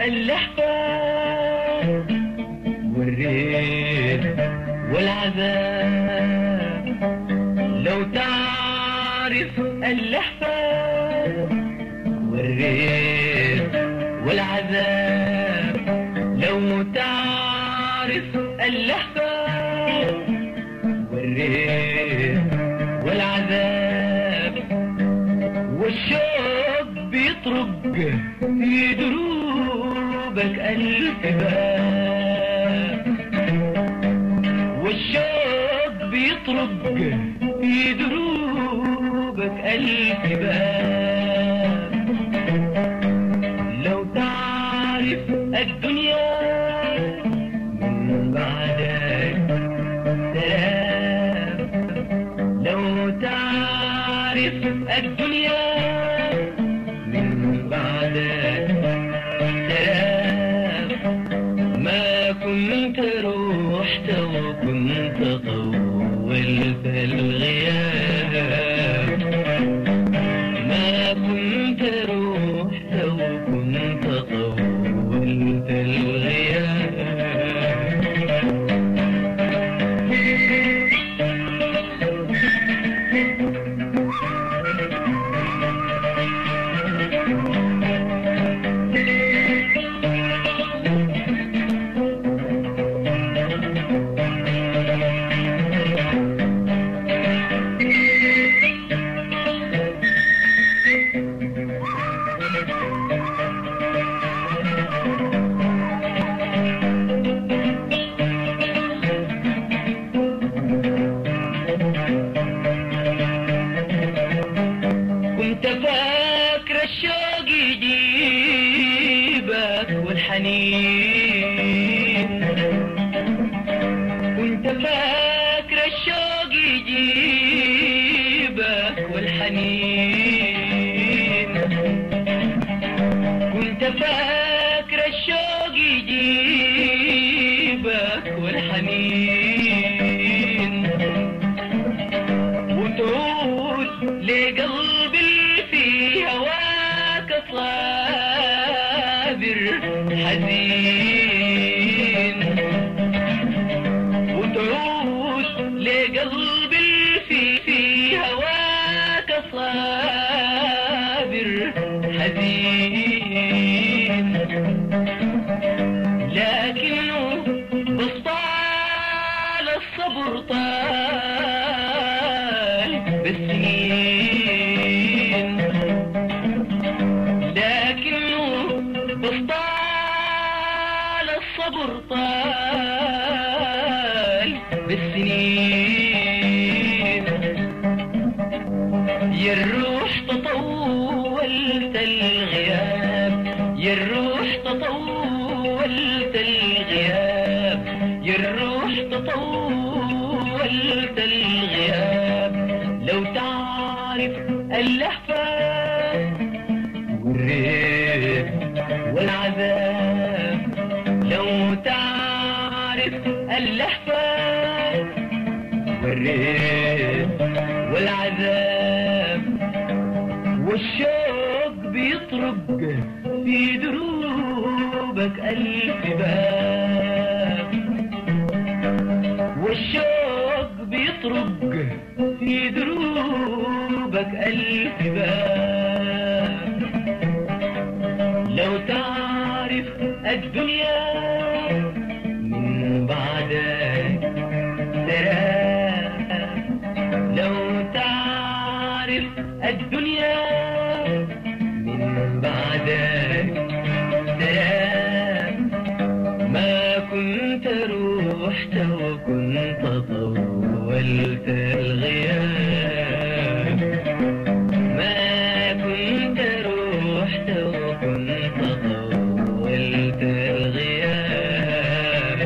اللهفة والريح والعذاب لو تعرف اللهفة والريح والعذاب لو تعرف اللهفة والريح والعذاب والشوق بيطرق في دروبك ألف باب والشوق بيطرق في دروبك ألف باب لو تعرف الدنيا من بعدك سلام لو تعرف الدنيا من بعدك سلام ما كنت رحت وكنت طولت الغياب ما كنت رحت وكنت طولت الغياب كنت فاكر الشوق يجيبك والحنين كنت فاكر الشوق يجيبك والحنين كنت فاكر الشوق يجيبك والحنين وتعود لقلبي في هواك صابر حزين وتعود لقلبي في في هواك صابر حزين لكنه بسطال الصبر طال بالسنين لكنه بسطال الصبر طال بالسنين يا الروح تطولت الغياب يا الروح تطولت الغياب يا الروح تطولت الغياب لو تعرف اللهفة والريح والعذاب لو تعرف اللهفة والريح والعذاب والشوق بيطرق في دروبك ألف باب والشوق بيطرق في دروبك ألف باب لو تعرف الدنيا من بعدك سلام لو تعرف الدنيا من بعدك سلام ما كنت رحت وكنت طولت الغياب ما كنت رحت وكنت طولت الغياب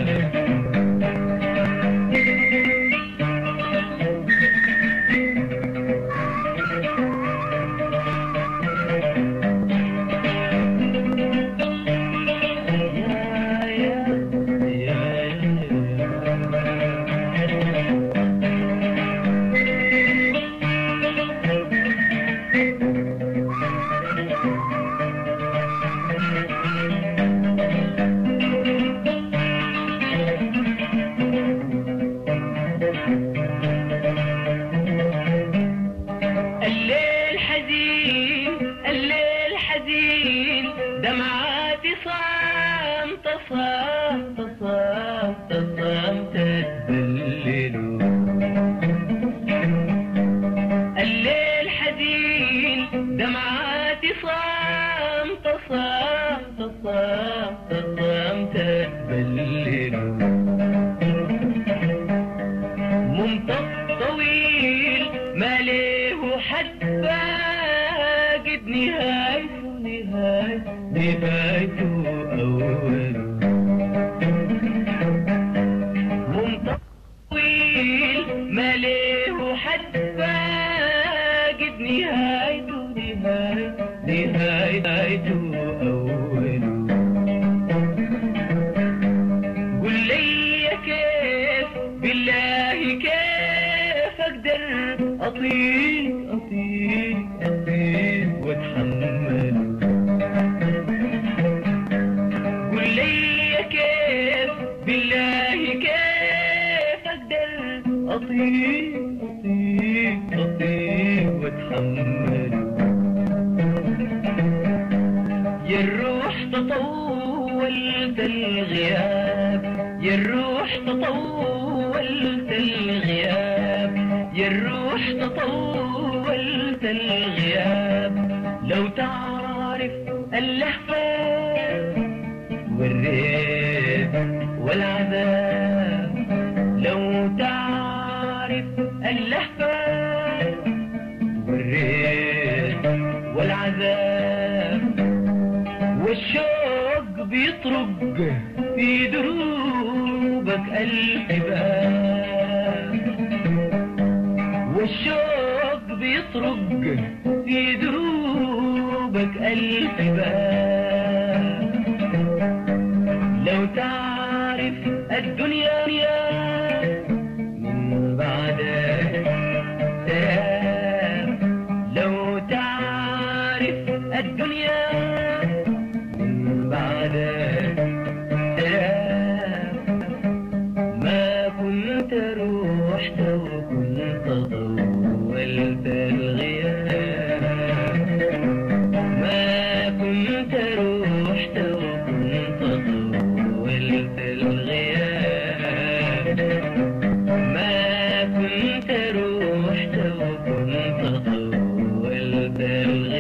يا يا يا دمعاتي صامت صامت صامت صامت تبلل الليل حزين دمعاتي صامت صامت صامت صامت تبلل ممطر طويل ما له حد فاقد نهايته نهايته نهايته أول ممطر طويل ما له حد فاقد نهايته نهايته نهايته أول قل لي كيف بالله كيف اقدر اطيق اطيق اطيق واتحمل قل لي كيف بالله كيف اقدر اطيق اطيق اطيق واتحمل يا الروح تطولت الغياب يا الروح تطولت الغياب يا الروح تطولت الغياب لو تعرف اللهفة والريب والعذاب لو تعرف اللهفة والريب والعذاب والشوق بيطرق في دروبك ألف باب والشوق بيطرق في دروبك ألف باب لو تعرف الدنيا يا من بعدك سلام لو تعرف الدنيا من بعدك سلام ما كنت رحت وكنت طولت الغياب ما كنت رحت وكنت طولت الغياب ما كنت رحت وكنت طولت الغياب